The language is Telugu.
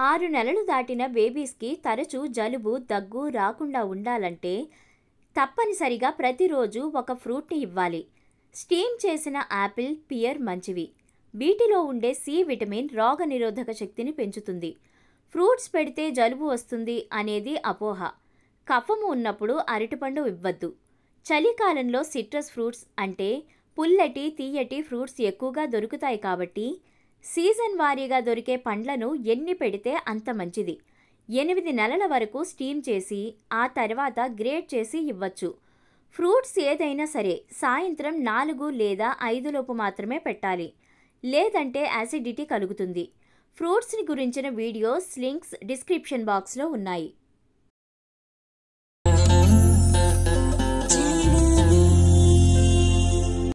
ఆరు నెలలు దాటిన బేబీస్కి తరచూ జలుబు దగ్గు రాకుండా ఉండాలంటే తప్పనిసరిగా ప్రతిరోజు ఒక ఫ్రూట్ని ఇవ్వాలి స్టీమ్ చేసిన యాపిల్ పియర్ మంచివి వీటిలో ఉండే సి విటమిన్ రోగనిరోధక శక్తిని పెంచుతుంది ఫ్రూట్స్ పెడితే జలుబు వస్తుంది అనేది అపోహ కఫము ఉన్నప్పుడు అరటిపండు ఇవ్వద్దు చలికాలంలో సిట్రస్ ఫ్రూట్స్ అంటే పుల్లటి తీయటి ఫ్రూట్స్ ఎక్కువగా దొరుకుతాయి కాబట్టి సీజన్ వారీగా దొరికే పండ్లను ఎన్ని పెడితే అంత మంచిది ఎనిమిది నెలల వరకు స్టీమ్ చేసి ఆ తర్వాత గ్రేట్ చేసి ఇవ్వచ్చు ఫ్రూట్స్ ఏదైనా సరే సాయంత్రం నాలుగు లేదా ఐదులోపు మాత్రమే పెట్టాలి లేదంటే యాసిడిటీ కలుగుతుంది ఫ్రూట్స్ని గురించిన వీడియోస్ లింక్స్ డిస్క్రిప్షన్ బాక్స్లో ఉన్నాయి